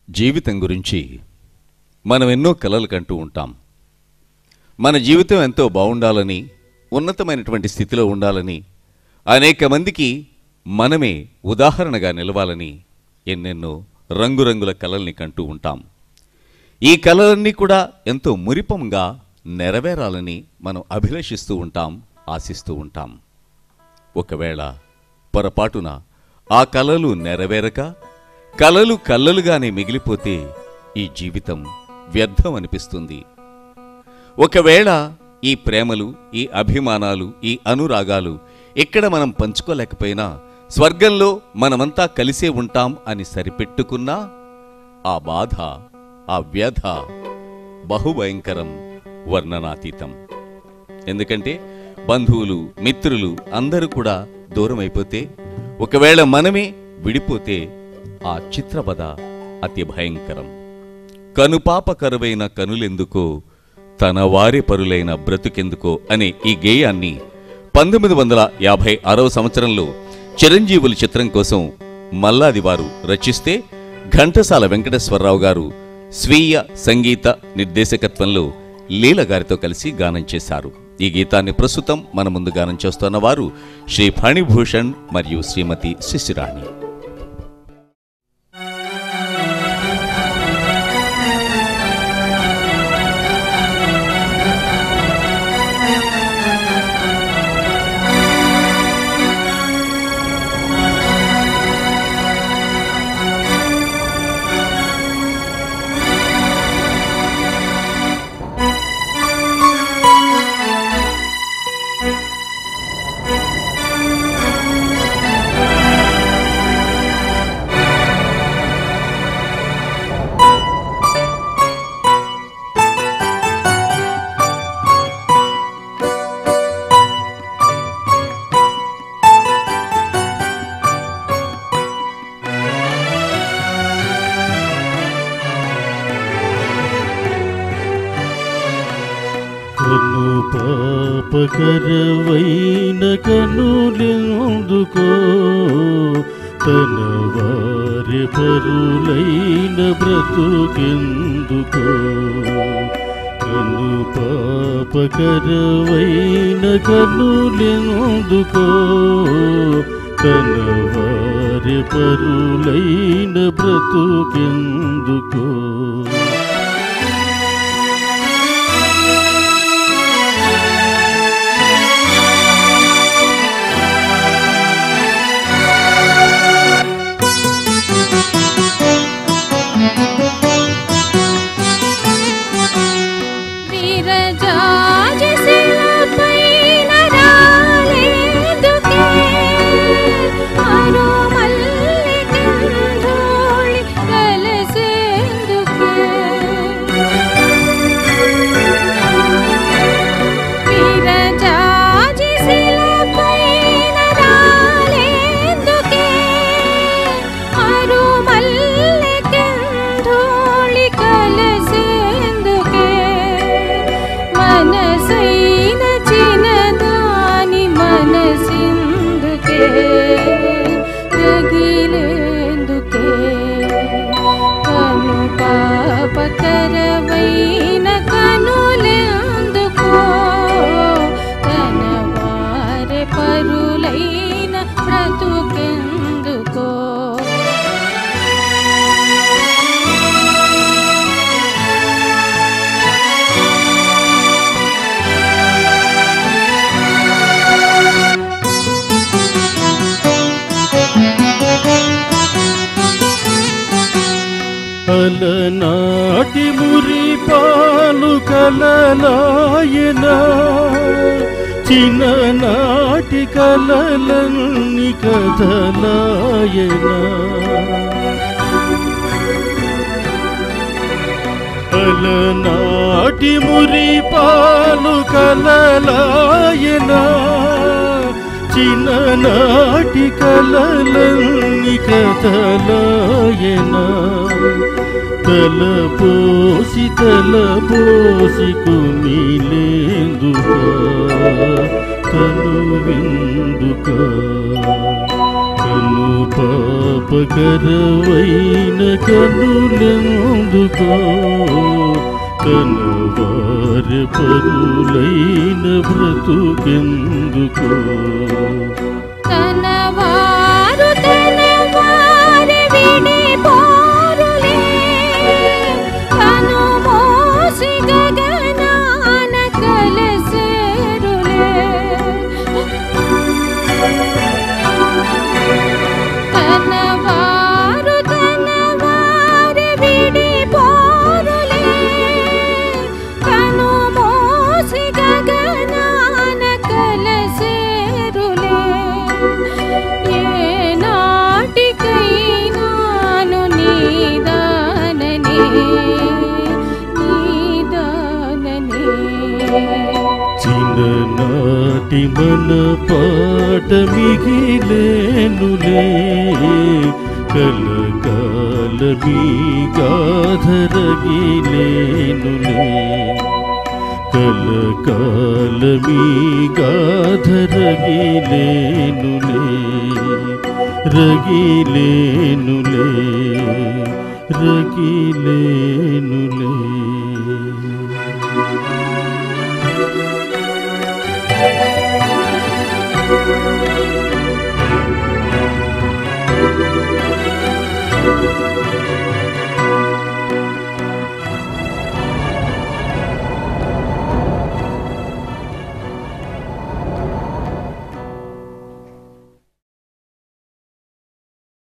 జీవితం గురించి మనం ఎన్నో కలలు కంటూ ఉంటాం మన జీవితం ఎంతో బాగుండాలని ఉన్నతమైనటువంటి స్థితిలో ఉండాలని అనేక మందికి మనమే ఉదాహరణగా నిలవాలని ఎన్నెన్నో రంగురంగుల కలల్ని కంటూ ఉంటాం ఈ కలలన్నీ కూడా ఎంతో మురిపంగా నెరవేరాలని మనం అభిలషిస్తూ ఉంటాం ఆశిస్తూ ఉంటాం ఒకవేళ పొరపాటున ఆ కలలు నెరవేరక కలలు కల్లలుగానే మిగిలిపోతే ఈ జీవితం వ్యర్థం అనిపిస్తుంది ఒకవేళ ఈ ప్రేమలు ఈ అభిమానాలు ఈ అనురాగాలు ఇక్కడ మనం పంచుకోలేకపోయినా స్వర్గంలో మనమంతా కలిసే ఉంటాం అని సరిపెట్టుకున్నా ఆ బాధ ఆ వ్యధ బహుభయంకరం వర్ణనాతీతం ఎందుకంటే బంధువులు మిత్రులు అందరూ కూడా దూరం అయిపోతే ఒకవేళ మనమే విడిపోతే ఆ చిత్రపద అతి భయంకరం కనుపాప కరువైన కనులెందుకో తన వారి పరులైన బ్రతుకెందుకో అనే ఈ గేయాన్ని పంతొమ్మిది వందల యాభై ఆరవ సంవత్సరంలో చిరంజీవుల చిత్రం కోసం మల్లాది వారు రచిస్తే ఘంటసాల వెంకటేశ్వరరావు గారు స్వీయ సంగీత నిర్దేశకత్వంలో లీల గారితో కలిసి గానం చేశారు ఈ గీతాన్ని ప్రస్తుతం మన ముందు గానం చేస్తున్న వారు శ్రీ ఫణిభూషణ్ మరియు శ్రీమతి శిశిరాణి కను పాపకరవైన కనులెందుకో తన వారి పరులైన బ్రతుకెందుకో కను పాపకరవైన కనులెందుకో తన వారి పరులైన బ్రతుకెందుకో విరజాజశిలపైన రాలేదుకే అరుమల్లికంధూళి కలసేందుకే విరజాజశిలపైన రాలేదుకే అరుమల్లికంధూళి కలసేందుకే మనసైన చిన్నదాని మనసిందుకే రగిలేందుకే కను పాపకరవైన కనులెందుకో తన వారి పరులైన బ్రతుకెందుకో అలనాటి మురి పాలు కలలాయన చిన్ననాటి కలలన్ని కథలాయన అలనాటి మురి పాలు కలలాయన చిన్ననాటి కలలన్ని కథలాయన తల పోసి తల పోసి కుమిలేందుక తను విందుక కను పాపకరవైన కనులెందుకో తన వారి పరులైన బ్రతుకెందుకో తన వారు తన వారి విడిపోరులే తను మోసి గగనాన కలసేరులే తన వారు తన వారి విడిపోరులే తను మోసి గగనాన కలసేరులే ఏ నాటికైనాను నీదాననే నీదాననే చిన్ననాటి మన పాట మిగిలేనులే కలకాల మీ గాధరగిలేనులే కలకాల మీ గాధరగిలేనులే రగిలేనులే రగిలేనులే